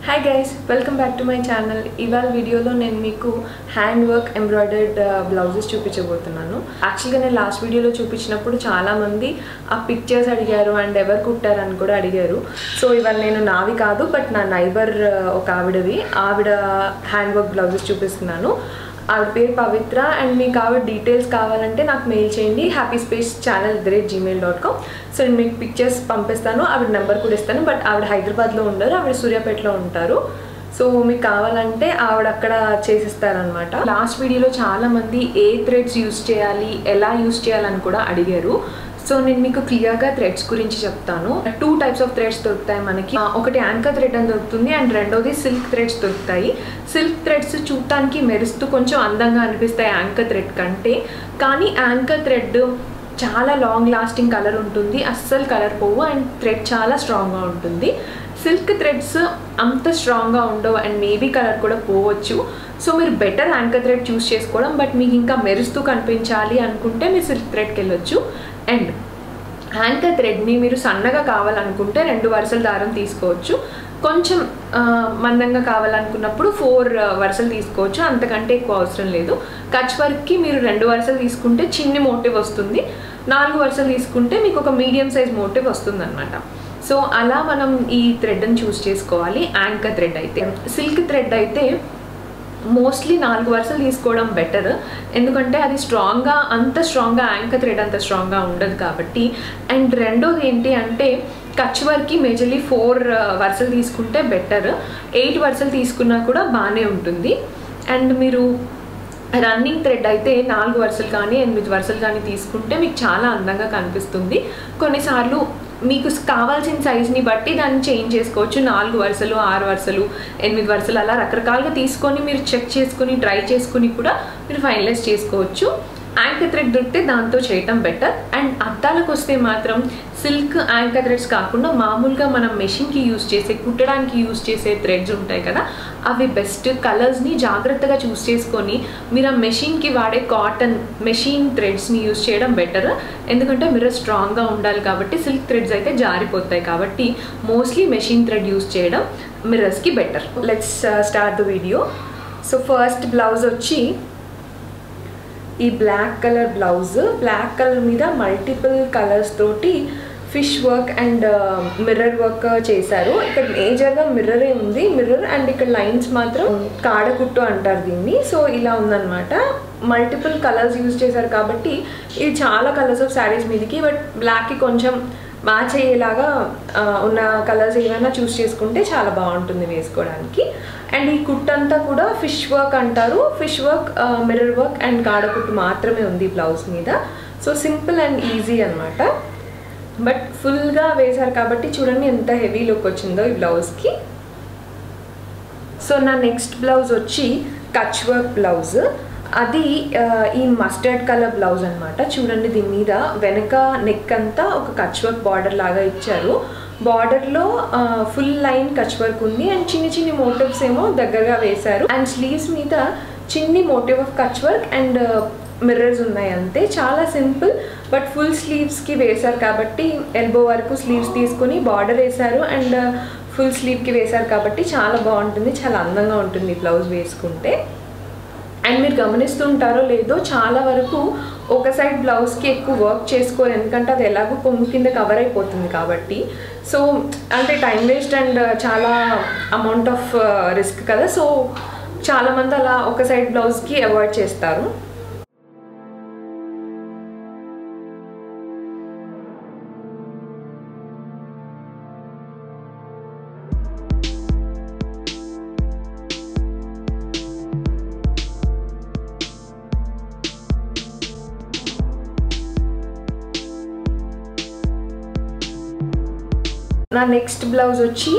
hi guys welcome back to my channel ఇవాళ వీడియోలో నేను మీకు హ్యాండ్ వర్క్ ఎంబ్రాయిడర్డ్ బ్లౌజెస్ చూపించబోతున్నాను యాక్చువల్గా నేను లాస్ట్ వీడియోలో చూపించినప్పుడు చాలామంది ఆ పిక్చర్స్ అడిగారు అండ్ ఎవరు కుట్టారని కూడా అడిగారు సో ఇవాళ నేను నావి కాదు బట్ నా నైబర్ ఒక ఆవిడవి ఆవిడ హ్యాండ్ వర్క్ బ్లౌజెస్ చూపిస్తున్నాను ఆవిడ పేరు పవిత్ర అండ్ మీకు ఆవిడ డీటెయిల్స్ కావాలంటే నాకు మెయిల్ చేయండి happy space channel at the rate Gmail dot com so నేను మీకు పిక్చర్స్ పంపిస్తాను ఆవిడ నెంబర్ కూడా ఇస్తాను బట్ ఆవిడ హైదరాబాద్లో ఉండరు ఆవిడ సూర్యాపేటలో ఉంటారు సో మీకు కావాలంటే ఆవిడ అక్కడ చేసిస్తారనమాట లాస్ట్ వీడియోలో చాలా మంది ఏ థ్రెడ్స్ యూస్ చేయాలి ఎలా యూస్ చేయాలని కూడా అడిగారు సో నేను మీకు క్లియర్గా థ్రెడ్స్ గురించి చెప్తాను టూ టైప్స్ ఆఫ్ థ్రెడ్స్ దొరుకుతాయి మనకి ఆ, ఒకటి యాంకర్ థ్రెడ్ అని దొరుకుతుంది అండ్ రెండోది సిల్క్ థ్రెడ్స్ దొరుకుతాయి సిల్క్ థ్రెడ్స్ చూడటానికి మెరుస్తూ కొంచెం అందంగా అనిపిస్తాయి యాంకర్ థ్రెడ్ కంటే కానీ యాంకర్ థ్రెడ్ చాలా లాంగ్ లాస్టింగ్ కలర్ ఉంటుంది అస్సలు కలర్ పోవు అండ్ థ్రెడ్ చాలా స్ట్రాంగ్గా ఉంటుంది సిల్క్ థ్రెడ్స్ అంత స్ట్రాంగ్గా ఉండవు అండ్ మేబీ కలర్ కూడా పోవచ్చు సో మీరు బెటర్ యాంకర్ థ్రెడ్ చూస్ చేసుకోవడం బట్ మీకు ఇంకా మెరుస్తూ కనిపించాలి అనుకుంటే మీరు సిల్క్ థ్రెడ్కి వెళ్ళొచ్చు అండ్ యాంకర్ థ్రెడ్ని మీరు సన్నగా కావాలనుకుంటే రెండు వరుసల దారం తీసుకోవచ్చు కొంచెం ఆ, మందంగా కావాలనుకున్నప్పుడు ఫోర్ వరుసలు తీసుకోవచ్చు అంతకంటే ఎక్కువ అవసరం లేదు కచ్ వర్క్కి మీరు రెండు వరుసలు తీసుకుంటే చిన్ని మోటివ్ వస్తుంది నాలుగు వరుసలు తీసుకుంటే మీకు ఒక మీడియం సైజ్ మోటివ్ వస్తుంది అనమాట సో అలా మనం ఈ థ్రెడ్ని చూస్ చేసుకోవాలి యాంకర్ థ్రెడ్ అయితే సిల్క్ థ్రెడ్ అయితే మోస్ట్లీ నాలుగు వరుసలు తీసుకోవడం బెటర్ ఎందుకంటే అది స్ట్రాంగ్గా అంత స్ట్రాంగ్గా యాంకర్ థ్రెడ్ అంత స్ట్రాంగ్గా ఉండదు కాబట్టి అండ్ రెండోది ఏంటి అంటే కచ్ వర్క్కి మేజర్లీ ఫోర్ వరుసలు తీసుకుంటే బెటర్ ఎయిట్ వరుసలు తీసుకున్నా కూడా బాగానే ఉంటుంది అండ్ మీరు రన్నింగ్ థ్రెడ్ అయితే నాలుగు వరుసలు కానీ ఎనిమిది వరుసలు కానీ తీసుకుంటే మీకు చాలా అందంగా కనిపిస్తుంది కొన్నిసార్లు మీకు కావాల్సిన సైజ్ని బట్టి దాన్ని చేంజ్ చేసుకోవచ్చు నాలుగు వరుసలు ఆరు వరుసలు ఎనిమిది వరుసలు అలా రకరకాలుగా తీసుకొని మీరు చెక్ చేసుకుని ట్రై చేసుకుని కూడా మీరు ఫైనలైజ్ చేసుకోవచ్చు యాంకర్ థ్రెడ్ దొరికితే దాంతో చేయటం బెటర్ అండ్ అద్దాలకు వస్తే మాత్రం సిల్క్ యాంకర్ థ్రెడ్స్ కాకుండా మామూలుగా మనం మెషిన్కి యూస్ చేసే కుట్టడానికి యూస్ చేసే థ్రెడ్స్ ఉంటాయి కదా అవి బెస్ట్ కలర్స్ని జాగ్రత్తగా చూస్ చేసుకొని మీరు ఆ మెషిన్కి వాడే కాటన్ మెషిన్ థ్రెడ్స్ని యూస్ చేయడం బెటర్ ఎందుకంటే మీరు స్ట్రాంగ్గా ఉండాలి కాబట్టి సిల్క్ థ్రెడ్స్ అయితే జారిపోతాయి కాబట్టి మోస్ట్లీ మెషిన్ థ్రెడ్ యూస్ చేయడం మిర్రర్స్కి better let's start the video so first blouse వచ్చి ఈ black colour blouse black colour మీద మల్టిపుల్ కలర్స్ తోటి fish work and mirror work చేశారు ఇక్కడ మేజర్గా మిర్రరే ఉంది మిర్రర్ అండ్ ఇక్కడ లైన్స్ మాత్రం కాడకుట్టు అంటారు దీన్ని సో ఇలా ఉందన్నమాట మల్టిపుల్ కలర్స్ యూజ్ చేశారు కాబట్టి ఇది చాలా కలర్స్ ఆఫ్ శారీస్ మీదకి బట్ బ్లాక్కి కొంచెం మ్యాచ్ అయ్యేలాగా ఆ, ఉన్న కలర్స్ ఏమైనా చూస్ చేసుకుంటే చాలా బాగుంటుంది వేసుకోవడానికి అండ్ ఈ కుట్ అంతా కూడా ఫిష్ వర్క్ అంటారు fish work mirror work and కాడకుట్టు మాత్రమే ఉంది బ్లౌజ్ మీద సో సింపుల్ అండ్ ఈజీ అనమాట బట్ ఫుల్గా వేశారు కాబట్టి చూడండి ఎంత హెవీ లుక్ వచ్చిందో ఈ బ్లౌజ్కి సో నా నెక్స్ట్ బ్లౌజ్ వచ్చి కచ్ వర్క్ బ్లౌజ్ అది ఆ, ఈ మస్టర్డ్ కలర్ బ్లౌజ్ అనమాట చూడండి దీని మీద వెనక నెక్ అంతా ఒక కచ్ వర్క్ బార్డర్ లాగా ఇచ్చారు బార్డర్లో full line Kutch work and అండ్ చిన్ని చిన్ని మోటివ్స్ ఏమో దగ్గరగా వేశారు అండ్ స్లీవ్స్ మీద చిన్ని motif of Kutch work and mirrors ఉన్నాయి అంతే చాలా సింపుల్ బట్ ఫుల్ స్లీవ్స్కి వేశారు కాబట్టి ఎల్బో వరకు స్లీవ్స్ తీసుకొని బార్డర్ వేశారు అండ్ ఫుల్ స్లీవ్కి వేశారు కాబట్టి చాలా బాగుంటుంది చాలా అందంగా ఉంటుంది ఈ బ్లౌజ్ వేసుకుంటే అండ్ మీరు గమనిస్తుంటారో లేదో చాలా వరకు ఒక సైడ్ బ్లౌజ్కి ఎక్కువ వర్క్ చేసుకోరు ఎందుకంటే అది ఎలాగో పొమ్ము కింద కవర్ అయిపోతుంది కాబట్టి సో అంటే టైం వేస్ట్ అండ్ చాలా అమౌంట్ ఆఫ్ రిస్క్ కదా సో చాలామంది అలా ఒక సైడ్ బ్లౌజ్కి అవాయిడ్ చేస్తారు నా నెక్స్ట్ బ్లౌజ్ వచ్చి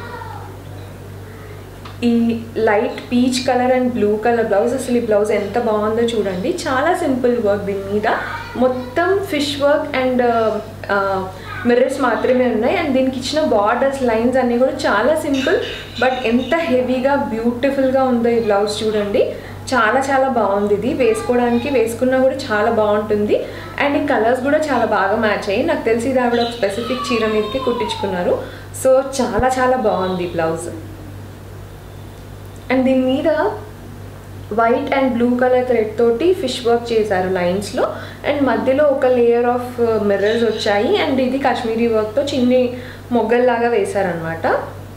ఈ light peach colour and blue colour blouse అసలు ఈ బ్లౌజ్ ఎంత బాగుందో చూడండి చాలా సింపుల్ వర్క్ దీని మీద మొత్తం ఫిష్ వర్క్ అండ్ మిర్రర్స్ మాత్రమే ఉన్నాయి అండ్ దీనికి ఇచ్చిన బార్డర్స్ లైన్స్ అన్నీ కూడా చాలా సింపుల్ బట్ ఎంత హెవీగా బ్యూటిఫుల్గా ఉందో ఈ బ్లౌజ్ చూడండి చాలా చాలా బాగుంది ఇది వేసుకోవడానికి వేసుకున్నా కూడా చాలా బాగుంటుంది అండ్ ఈ కలర్స్ కూడా చాలా బాగా మ్యాచ్ అయ్యి నాకు తెలిసి ఇది ఆవిడ ఒక స్పెసిఫిక్ చీర మీదకి కుట్టించుకున్నారు సో చాలా చాలా బాగుంది ఈ బ్లౌజ్ అండ్ దీని మీద white and blue colour thread తోటి ఫిష్ వర్క్ చేశారు లైన్స్లో అండ్ మధ్యలో ఒక లేయర్ ఆఫ్ మిర్రర్స్ వచ్చాయి అండ్ ఇది కాశ్మీరీ వర్క్తో చిన్ని మొగ్గల్లాగా వేశారనమాట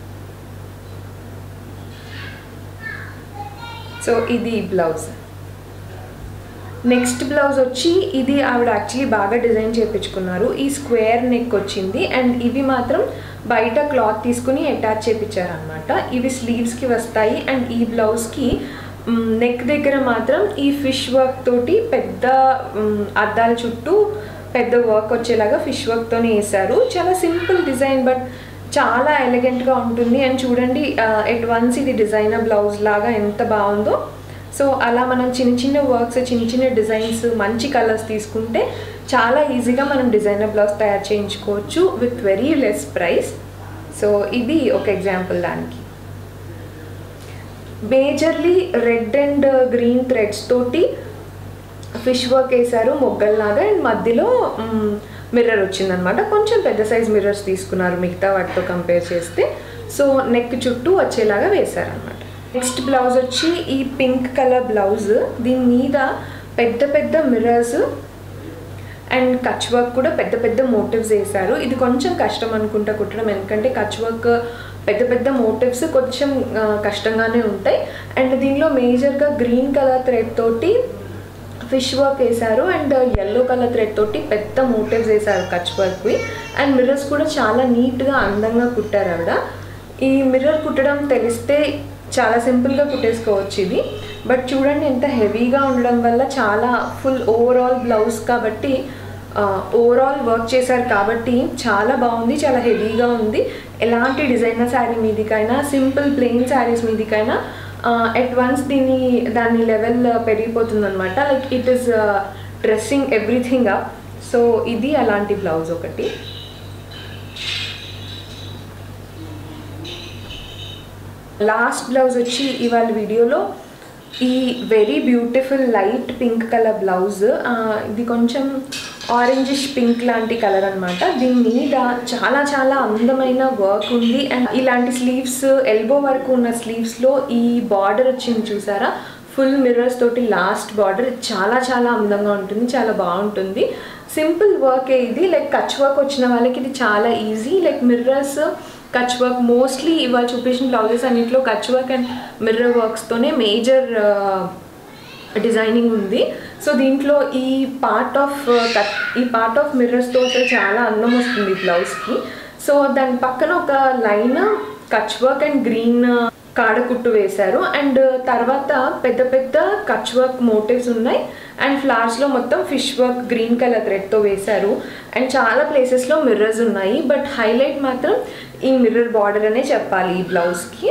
సో ఇది బ్లౌజ్ నెక్స్ట్ బ్లౌజ్ వచ్చి ఇది ఆవిడ యాక్చువల్లీ బాగా డిజైన్ చేయించుకున్నారు ఈ స్క్వేర్ నెక్ వచ్చింది అండ్ ఇవి మాత్రం బయట క్లాత్ తీసుకుని అటాచ్ చేయించారనమాట ఇవి స్లీవ్స్కి వస్తాయి అండ్ ఈ బ్లౌజ్కి నెక్ దగ్గర మాత్రం ఈ ఫిష్ వర్క్ తోటి పెద్ద మ్, అద్దాల చుట్టూ పెద్ద వర్క్ వచ్చేలాగా ఫిష్ వర్క్తోనే వేశారు చాలా సింపుల్ డిజైన్ బట్ చాలా ఎలిగెంట్గా ఉంటుంది అండ్ చూడండి ఎట్ వన్స్ ఇది డిజైనర్ బ్లౌజ్ లాగా ఎంత బాగుందో సో అలా మనం చిన్న చిన్న వర్క్స్ చిన్న చిన్న డిజైన్స్ మంచి కలర్స్ తీసుకుంటే చాలా ఈజీగా మనం డిజైనర్ బ్లౌజ్ తయారు చేయించుకోవచ్చు with very less price so ఇది ఒక ఎగ్జాంపుల్ దానికి majorly red and green threads తోటి ఫిష్ వర్క్ వేశారు మొగ్గల్లాగా అండ్ మధ్యలో మిర్రర్ వచ్చిందనమాట కొంచెం పెద్ద సైజ్ మిర్రర్స్ తీసుకున్నారు మిగతా వాటితో కంపేర్ చేస్తే సో నెక్ చుట్టూ వచ్చేలాగా వేశారనమాట నెక్స్ట్ బ్లౌజ్ వచ్చి ఈ పింక్ కలర్ బ్లౌజ్ దీని మీద పెద్ద పెద్ద మిర్రర్స్ అండ్ కచ్ వర్క్ కూడా పెద్ద పెద్ద మోటివ్స్ వేశారు ఇది కొంచెం కష్టం అనుకుంటా కుట్టడం ఎందుకంటే కచ్ వర్క్ పెద్ద పెద్ద మోటివ్స్ కొంచెం ఆ, కష్టంగానే ఉంటాయి అండ్ దీనిలో మేజర్గా గ్రీన్ కలర్ థ్రెడ్ తోటి ఫిష్ వర్క్ వేశారు అండ్ ఎల్లో కలర్ థ్రెడ్ తోటి పెద్ద మోటివ్స్ వేశారు కచ్ వర్క్వి అండ్ మిర్రర్స్ కూడా చాలా నీట్గా అందంగా కుట్టారు ఆవిడ ఈ మిర్రర్ కుట్టడం తెలిస్తే చాలా సింపుల్గా కుట్టేసుకోవచ్చు ఇది బట్ చూడండి ఎంత హెవీగా ఉండడం వల్ల చాలా ఫుల్ ఓవరాల్ బ్లౌజ్ కాబట్టి ఓవరాల్ వర్క్ చేశారు కాబట్టి చాలా బాగుంది చాలా హెవీగా ఉంది ఎలాంటి డిజైనర్ శారీ మీదికైనా సింపుల్ ప్లెయిన్ శారీస్ మీదికైనా ఎట్ వన్స్ దీని దాని లెవెల్ పెరిగిపోతుంది అనమాట like it is dressing everything up so ఇది అలాంటి బ్లౌజ్ ఒకటి లాస్ట్ బ్లౌజ్ వచ్చి ఇవాళ వీడియోలో ఈ very beautiful light pink colour blouse ఇది కొంచెం ఆరెంజిష్ పింక్ లాంటి కలర్ అనమాట దీని మీద చాలా చాలా అందమైన వర్క్ ఉంది అండ్ ఇలాంటి స్లీవ్స్ ఎల్బో వరకు ఉన్న స్లీవ్స్లో ఈ బార్డర్ వచ్చింది చూసారా ఫుల్ మిర్రర్స్ తోటి లాస్ట్ బార్డర్ చాలా చాలా అందంగా ఉంటుంది చాలా బాగుంటుంది సింపుల్ వర్క్ ఇది లైక్ కచ్ వర్క్ వచ్చిన వాళ్ళకి ఇది చాలా easy like mirrors Kutch work mostly ఇవాళ చూపించిన బ్లౌజెస్ అన్నింటిలో కచ్ వర్క్ అండ్ మిర్రర్ వర్క్స్తోనే మేజర్ డిజైనింగ్ ఉంది సో దీంట్లో ఈ పార్ట్ ఆఫ్ కట్ ఈ పార్ట్ ఆఫ్ మిర్రర్స్తో అసలు చాలా అందం వస్తుంది బ్లౌజ్కి సో దాని పక్కన ఒక line Kutch work and green కాడకుట్టు వేశారు అండ్ తర్వాత పెద్ద పెద్ద కచ్ వర్క్ మోటివ్స్ ఉన్నాయి అండ్ ఫ్లవర్స్లో మొత్తం ఫిష్ వర్క్ గ్రీన్ కలర్ థ్రెడ్తో వేశారు అండ్ చాలా ప్లేసెస్లో మిర్రర్స్ ఉన్నాయి బట్ హైలైట్ మాత్రం ఈ మిర్రర్ బార్డర్ అనే చెప్పాలి ఈ బ్లౌజ్కి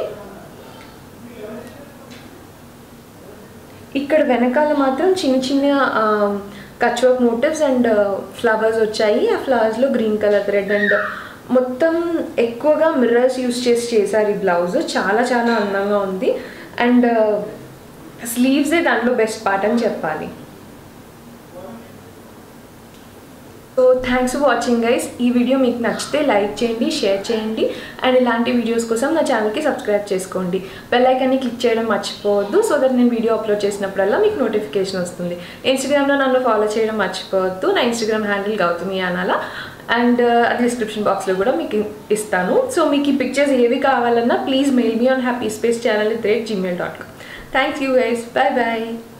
ఇక్కడ వెనకాల మాత్రం చిన్న చిన్న Kutch work motifs and flowers వచ్చాయి ఆ ఫ్లవర్స్లో గ్రీన్ కలర్ థ్రెడ్ అండ్ మొత్తం ఎక్కువగా మిర్రర్స్ యూస్ చేసి చేశారు ఈ బ్లౌజ్ చాలా చాలా అందంగా ఉంది అండ్ స్లీవ్సే దాంట్లో బెస్ట్ పార్ట్ అని చెప్పాలి so thanks for watching guys ఈ వీడియో మీకు నచ్చితే లైక్ చేయండి షేర్ చేయండి అండ్ ఇలాంటి వీడియోస్ కోసం నా ఛానల్కి సబ్స్క్రైబ్ చేసుకోండి బెల్ ఐకాన్ని క్లిక్ చేయడం మర్చిపోవద్దు సో దట్ నేను వీడియో అప్లోడ్ చేసినప్పుడల్లా మీకు నోటిఫికేషన్ వస్తుంది ఇన్స్టాగ్రామ్లో నన్ను ఫాలో చేయడం మర్చిపోవద్దు నా ఇన్స్టాగ్రామ్ హ్యాండిల్ గౌతమి అనాలా అండ్ అది డిస్క్రిప్షన్ బాక్స్లో కూడా మీకు ఇస్తాను సో మీకు ఈ పిక్చర్స్ ఏవి కావాలన్నా please mail me on happy space channel at rate Gmail dot com thanks you guys bye bye